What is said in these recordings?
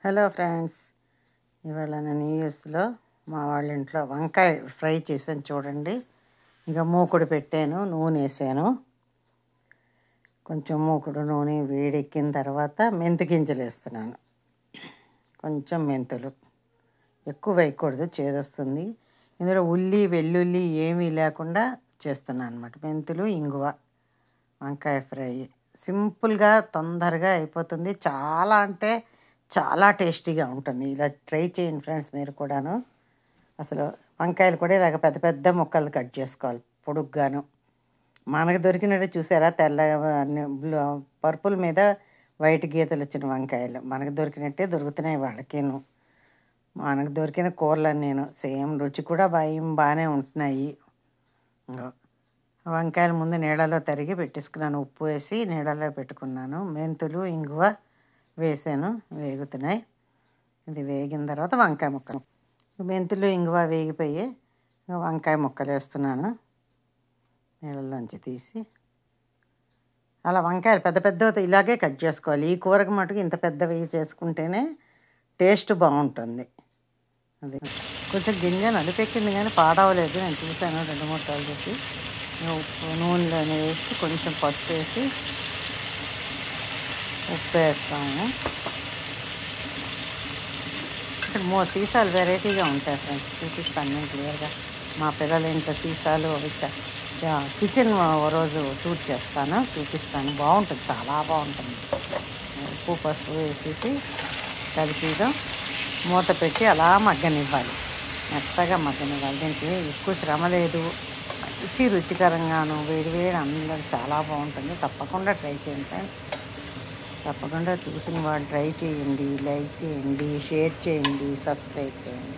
hello friends ఇవాళ నేను యూఎస్లో మా వాళ్ళ ఇంట్లో వంకాయ ఫ్రై చేసాను చూడండి ఇక మూకుడు పెట్టాను నూనె వేసాను కొంచెం మూకుడు నూనె వేడెక్కిన తర్వాత మెంతి గింజలు వేస్తున్నాను కొంచెం మెంతులు ఎక్కువ వేయకూడదు చేదొస్తుంది ఇందులో ఉల్లి వెల్లుల్లి ఏమీ లేకుండా చేస్తున్నాను అనమాట మెంతులు ఇంగువ వంకాయ ఫ్రై సింపుల్గా తొందరగా అయిపోతుంది చాలా అంటే చాలా టేస్టీగా ఉంటుంది ఇలా ట్రై చేయండి ఫ్రెండ్స్ మీరు కూడాను అసలు వంకాయలు కూడా ఇలాగ పెద్ద పెద్ద ముక్కలు కట్ చేసుకోవాలి పొడుగ్గాను మనకు దొరికినట్టు చూసారా తెల్ల పర్పుల్ మీద వైట్ గీతలు వచ్చిన వంకాయలు మనకు దొరికినట్టే దొరుకుతున్నాయి వాళ్ళకేను మనకు దొరికిన కూరలు నేను సేమ్ రుచి కూడా భయం బాగానే ఉంటున్నాయి ఇంగో వంకాయలు ముందు నీళ్ళలో తరిగి పెట్టేసుకున్నాను ఉప్పు వేసి నీళ్ళలో పెట్టుకున్నాను మెంతులు ఇంగువ వేసాను వేగుతున్నాయి ఇది వేగిన తర్వాత వంకాయ ముక్కలు మెంతులు ఇంగువ వేగిపోయి వంకాయ ముక్కలు వేస్తున్నాను నీళ్ళలోంచి తీసి అలా వంకాయలు పెద్ద పెద్ద ఇలాగే కట్ చేసుకోవాలి ఈ కూరకు మటుకు ఇంత పెద్దవి చేసుకుంటేనే టేస్ట్ బాగుంటుంది అది కొంచెం గింజ నలిపెక్కింది కానీ పాడవలేదు నేను చూశాను రెండు మూడు సార్లు చెప్పి ఉప్పు నూనెలోనే వేసి కొంచెం పసుపు వేసి ఉప్పు వేస్తాము ఇక్కడ మో సీసాలు వెరైటీగా ఉంటాయి ఫ్రెండ్స్ చూపిస్తాను నేను క్లియర్గా మా పిల్లల ఇంట్లో సీసాలు అవి కిచెన్ ఓ రోజు షూట్ చేస్తాను చూపిస్తాను బాగుంటుంది చాలా బాగుంటుంది ఉప్పు పసుపు వేసేసి కలిపిదో మూత పెట్టి అలా మగ్గనివ్వాలి మెత్తగా మగ్గనివ్వాలి దీనికి ఎక్కువ శ్రమ లేదు రుచి రుచికరంగాను వేడి వేడి అందరూ చాలా బాగుంటుంది తప్పకుండా ట్రై చేయండి ఫ్రెండ్స్ తప్పకుండా చూసిన వాళ్ళు ట్రై చేయండి లైక్ చేయండి షేర్ చేయండి సబ్స్క్రైబ్ చేయండి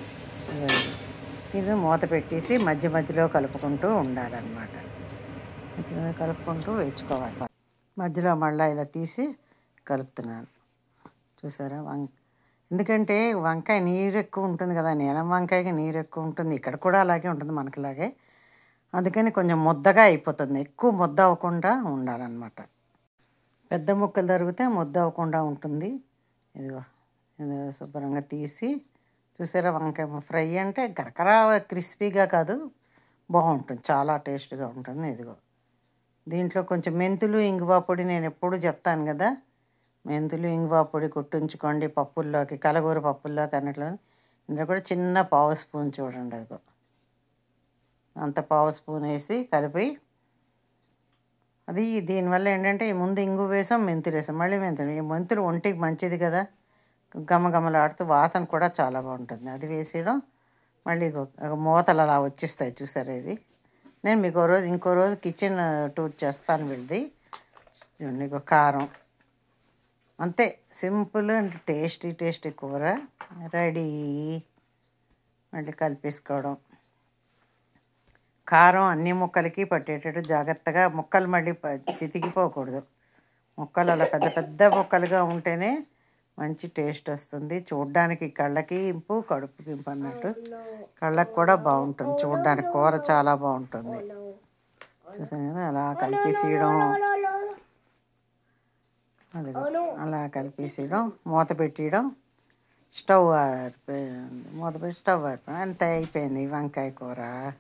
ఇది మూత పెట్టేసి మధ్య మధ్యలో కలుపుకుంటూ ఉండాలన్నమాట మధ్యలో కలుపుకుంటూ వేసుకోవాలి మధ్యలో మళ్ళీ ఇలా తీసి కలుపుతున్నాను చూసారా వం ఎందుకంటే వంకాయ నీరు ఎక్కువ ఉంటుంది కదా నీలం వంకాయకి నీరు ఎక్కువ ఉంటుంది ఇక్కడ కూడా అలాగే ఉంటుంది మనకిలాగే అందుకని కొంచెం ముద్దగా అయిపోతుంది ఎక్కువ ముద్ద అవ్వకుండా ఉండాలన్నమాట పెద్ద ముక్కలు తరిగితే ముద్ద అవ్వకుండా ఉంటుంది ఇదిగో ఇది శుభ్రంగా తీసి చూసారా వంకాయ ఫ్రై అంటే కరకరా క్రిస్పీగా కాదు బాగుంటుంది చాలా టేస్ట్గా ఉంటుంది ఇదిగో దీంట్లో కొంచెం మెంతులు ఇంగువ పొడి నేను ఎప్పుడు చెప్తాను కదా మెంతులు ఇంగువ పొడి కుట్టించుకోండి పప్పుల్లోకి కలగూర పప్పుల్లోకి అన్నట్లు ఇందులో కూడా చిన్న పావు స్పూన్ చూడండి అదిగో అంత పావు స్పూన్ వేసి కలిపి అది దీనివల్ల ఏంటంటే ఈ ముందు ఇంగు వేసాం మెంతులు వేసాం మళ్ళీ మెంతులు ఈ మెంతులు ఒంటికి మంచిది కదా గమగమలాడుతూ వాసన కూడా చాలా బాగుంటుంది అది వేసేయడం మళ్ళీ మూతలు అలా వచ్చేస్తాయి చూసారా ఇది నేను మీకు రోజు ఇంకో రోజు కిచెన్ టూర్ చేస్తాను వీళ్ళది చూడండి ఇక కారం అంతే సింపుల్ అండ్ టేస్టీ టేస్టీ కూర రెడీ మళ్ళీ కలిపేసుకోవడం కారం అన్ని ముక్కలకి పట్టేటట్టు జాగ్రత్తగా ముక్కలు మళ్ళీ చితికిపోకూడదు ముక్కలు అలా పెద్ద పెద్ద ముక్కలుగా ఉంటేనే మంచి టేస్ట్ వస్తుంది చూడ్డానికి కళ్ళకి ఇంపు కడుపుకి ఇంపు అన్నట్టు కళ్ళకి కూడా బాగుంటుంది చూడ్డానికి కూర చాలా బాగుంటుంది చూసాను కదా అలా కలిపేసేయడం అది అలా కలిపేసేయడం మూత పెట్టేయడం స్టవ్ మూత పెట్టి స్టవ్ అంతే అయిపోయింది వంకాయ కూర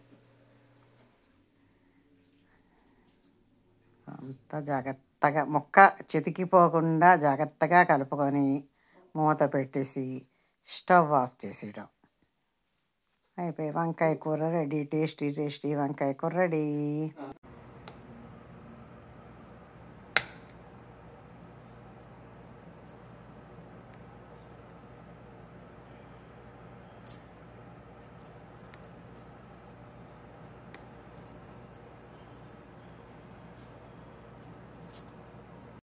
అంతా జాగ్రత్తగా ముక్క చితికిపోకుండా జాగ్రత్తగా కలుపుకొని మూత పెట్టేసి స్టవ్ ఆఫ్ చేసేయడం అయిపోయి వంకాయ కూర రెడీ టేస్టీ టేస్టీ వంకాయ కూర రెడీ